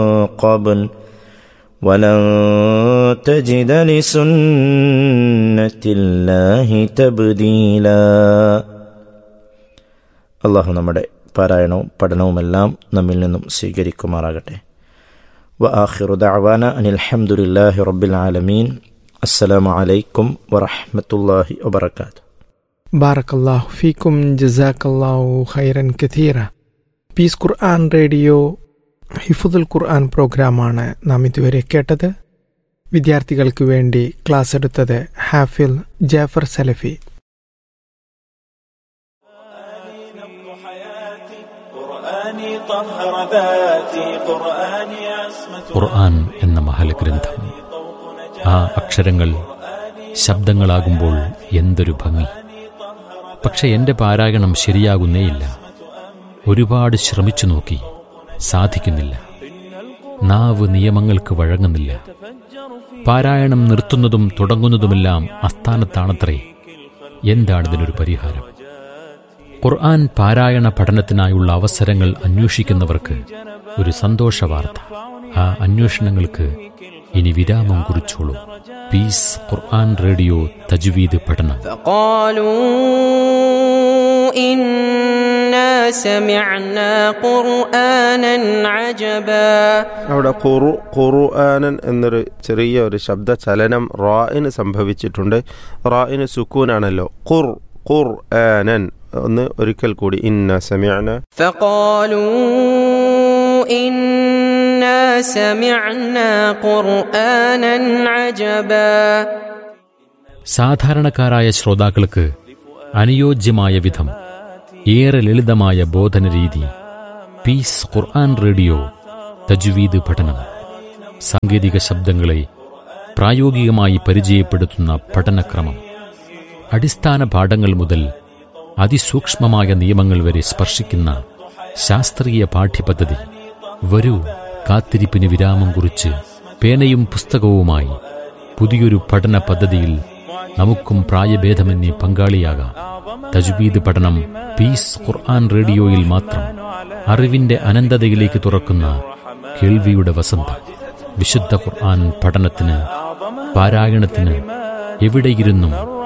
قبل ولن تجد لسنة الله تبديلا അള്ളാഹു നമ്മുടെ പാരായണവും പഠനവുമെല്ലാം നമ്മിൽ നിന്നും സ്വീകരിക്കുമാറാകട്ടെ വ ആഖിറു ദഅവാന അനിൽ ഹംദുലില്ലാഹി റബ്ബിൽ ആലമീൻ അസ്സലാമു അലൈക്കും വറഹ്മത്തുള്ളാഹി വബറകാതുഹു ബാറക്കല്ലാഹു ഫീക്കും ജസാക്കല്ലാഹു ഖൈറൻ കഥീറ പീസ് ഖുർആൻ റേഡിയോ ഹിഫുദുൽ ഖുർആൻ പ്രോഗ്രാമാണ് നാം ഇതുവരെ കേട്ടത് വിദ്യാർത്ഥികൾക്ക് വേണ്ടി ക്ലാസ് എടുത്തത് ഹാഫിൽ ജാഫർ സലഫി قرآني طهر ذاتي قرآني عصمة ഖുർആൻ എന്ന മഹലഗ്രന്ഥം ആ അക്ഷരങ്ങൾ ശബ്ദങ്ങളാകുമ്പോൾ എന്തൊരു ഭംഗി പക്ഷെ എന്റെ പാരായണം ശരിയാകുന്നേയില്ല ഒരുപാട് ശ്രമിച്ചു നോക്കി സാധിക്കുന്നില്ല നാവ് നിയമങ്ങൾക്ക് വഴങ്ങുന്നില്ല പാരായണം നിർത്തുന്നതും തുടങ്ങുന്നതുമെല്ലാം അസ്ഥാനത്താണത്രേ എന്താണിതിനൊരു പരിഹാരം ഖുർആൻ പാരായണ പഠനത്തിനായുള്ള അവസരങ്ങൾ അന്വേഷിക്കുന്നവർക്ക് ഒരു സന്തോഷ വാർത്ത ആ അന്വേഷണങ്ങൾക്ക് ഇനി വിരാമം കുറിച്ചോളൂ പീസ് ഖുർആൻ റേഡിയോ തജ്വീദ് പഠനം فقالوا إنا سمعنا قرآنا عجبا അവിടെ ഖുറു ഖുർആനൻ എന്നൊരു ചെറിയ ഒരു ശബ്ദ ചലനം റായിന് സംഭവിച്ചിട്ടുണ്ട് റായിന് സുക്കൂനാണല്ലോ ഖുർ ഖുർ ആനൻ ഒന്ന് ഒരിക്കൽ കൂടി ഇന്ന സമയന فقالوا إنا سمعنا قرآنا عجبا സാധാരണക്കാരായ ശ്രോതാക്കൾക്ക് അനുയോജ്യമായ വിധം ഏറെ ലളിതമായ ബോധന രീതി പീസ് ഖുർആൻ റേഡിയോ തജ്വീദ് പഠനം സാങ്കേതിക ശബ്ദങ്ങളെ പ്രായോഗികമായി പരിചയപ്പെടുത്തുന്ന പഠനക്രമം അടിസ്ഥാന പാഠങ്ങൾ മുതൽ അതിസൂക്ഷ്മമായ നിയമങ്ങൾ വരെ സ്പർശിക്കുന്ന ശാസ്ത്രീയ പാഠ്യപദ്ധതി വരൂ കാത്തിരിപ്പിന് വിരാമം കുറിച്ച് പേനയും പുസ്തകവുമായി പുതിയൊരു പഠന പദ്ധതിയിൽ നമുക്കും പ്രായഭേദമന്യേ പങ്കാളിയാകാം തജ്വീദ് പഠനം പീസ് ഖുർആൻ റേഡിയോയിൽ മാത്രം അറിവിന്റെ അനന്തതയിലേക്ക് തുറക്കുന്ന കേൾവിയുടെ വസന്തം വിശുദ്ധ ഖുർആൻ പഠനത്തിന് പാരായണത്തിന് എവിടെയിരുന്നും